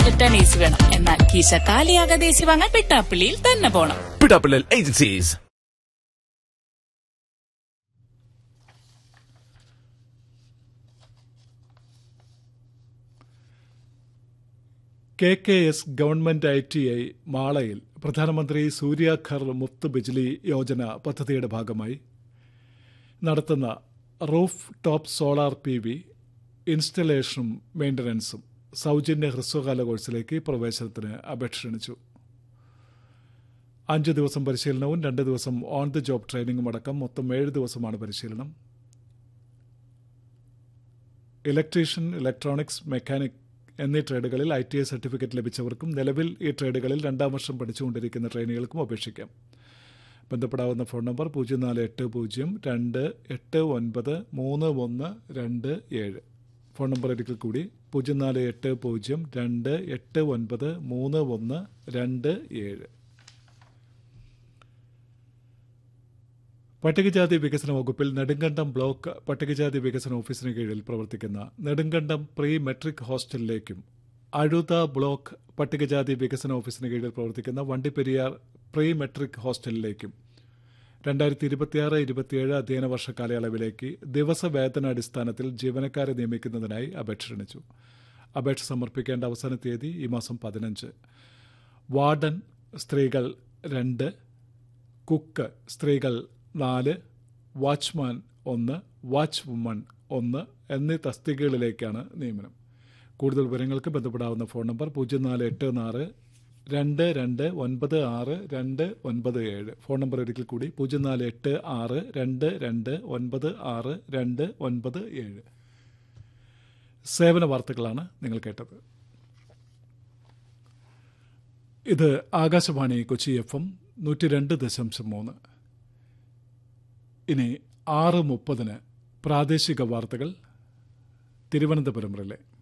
return easy വേണം എന്നാൽ കീശ കാലിയാകാതെ easy വാങ്ങാൻ പിട്ടാപ്പിള്ളിയിൽ തന്നെ പോണം പിടാപ്പിള്ളൽ agencies K K S government I T I മാളയിൽ പ്രധാനമന്ത്രി സൂര്യാഘർ മുഫ്ത് ബിജ്ലി യോജന പദ്ധതിയുടെ ഭാഗമായി നടത്തുന്ന roof top solar P V ഇൻസ്റ്റലേഷനും മെയിൻ്റനൻസും സൗജന്യ ഹ്രസ്വകാല കോഴ്സിലേക്ക് പ്രവേശനത്തിന് അപേക്ഷ ക്ഷണിച്ചു അഞ്ച് ദിവസം പരിശീലനവും രണ്ട് ദിവസം ഓൺ ദി ജോബ് ട്രെയിനിങ്ങും അടക്കം മൊത്തം ഏഴ് ദിവസമാണ് പരിശീലനം ഇലക്ട്രീഷ്യൻ ഇലക്ട്രോണിക്സ് മെക്കാനിക് എന്നീ ട്രേഡുകളിൽ ഐ ടി ഐ സർട്ടിഫിക്കറ്റ് ലഭിച്ചവർക്കും നിലവിൽ ഈ ട്രേഡുകളിൽ രണ്ടാം വർഷം പഠിച്ചുകൊണ്ടിരിക്കുന്ന ട്രെയിനികൾക്കും അപേക്ഷിക്കാം ബന്ധപ്പെടാവുന്ന ഫോൺ നമ്പർ പൂജ്യം നാല് എട്ട് പൂജ്യം രണ്ട് എട്ട് ഒൻപത് മൂന്ന് ഒന്ന് രണ്ട് ഏഴ് ഫോൺ നമ്പർ ഒരിക്കൽ കൂടി പൂജ്യം നാല് എട്ട് പൂജ്യം രണ്ട് എട്ട് ഒൻപത് മൂന്ന് ഒന്ന് രണ്ട് ഏഴ് പട്ടികജാതി വികസന വകുപ്പിൽ നെടുങ്കണ്ടം ബ്ലോക്ക് പട്ടികജാതി വികസന ഓഫീസിന് കീഴിൽ പ്രവർത്തിക്കുന്ന നെടുങ്കണ്ടം പ്രീ മെട്രിക് ഹോസ്റ്റലിലേക്കും അഴുത ബ്ലോക്ക് പട്ടികജാതി വികസന ഓഫീസിന് കീഴിൽ പ്രവർത്തിക്കുന്ന വണ്ടിപ്പെരിയാർ പ്രീ മെട്രിക് ഹോസ്റ്റലിലേക്കും രണ്ടായിരത്തി ഇരുപത്തിയാറ് ഇരുപത്തിയേഴ് അധ്യയന വർഷ കാലയളവിലേക്ക് ദിവസവേതനാടിസ്ഥാനത്തിൽ ജീവനക്കാരെ നിയമിക്കുന്നതിനായി അപേക്ഷ ക്ഷണിച്ചു അപേക്ഷ സമർപ്പിക്കേണ്ട അവസാന തീയതി ഈ മാസം പതിനഞ്ച് വാർഡൻ സ്ത്രീകൾ രണ്ട് കുക്ക് സ്ത്രീകൾ നാല് വാച്ച്മാൻ ഒന്ന് വാച്ച് വുമൺ ഒന്ന് എന്നീ തസ്തികകളിലേക്കാണ് നിയമനം കൂടുതൽ വിവരങ്ങൾക്ക് ബന്ധപ്പെടാവുന്ന ഫോൺ നമ്പർ പൂജ്യം നാല് എട്ട് നാല് രണ്ട് രണ്ട് ഒൻപത് ആറ് രണ്ട് ഒൻപത് ഏഴ് ഫോൺ നമ്പർ ഒരിക്കൽ കൂടി പൂജ്യം നാല് എട്ട് ആറ് രണ്ട് രണ്ട് ഒൻപത് ആറ് രണ്ട് ഒൻപത് ഏഴ് സേവന വാർത്തകളാണ് നിങ്ങൾ കേട്ടത് ഇത് ആകാശവാണി കൊച്ചി എഫ് എം നൂറ്റി രണ്ട് ദശാംശം മൂന്ന് ഇനി ആറ് മുപ്പതിന് പ്രാദേശിക വാർത്തകൾ തിരുവനന്തപുരം റിലേ